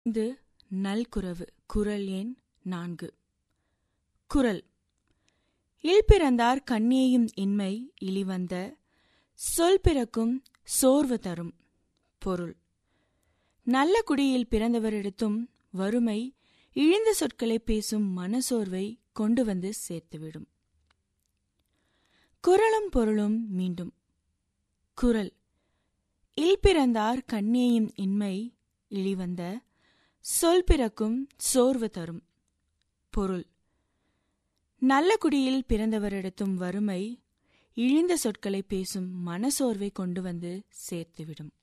இது நல்குரவு குரல் எண் நான்கு குரல் இல் பிறந்தார் கண்ணியையும் இன்மை இழிவந்த சொல் பிறக்கும் சோர்வு தரும் பொருள் நல்ல குடியில் பிறந்தவரிடத்தும் வறுமை இழிந்த சொற்களை பேசும் மனசோர்வை கொண்டு வந்து சேர்த்துவிடும் குரலும் பொருளும் மீண்டும் குரல் இல் பிறந்தார் கண்ணியையும் இன்மை இழிவந்த சொல் பிறக்கும் சோர்வு தரும் பொருள் நல்ல குடியில் பிறந்தவரிடத்தும் வறுமை இழிந்த சொற்களை பேசும் மனசோர்வை கொண்டு வந்து சேர்த்துவிடும்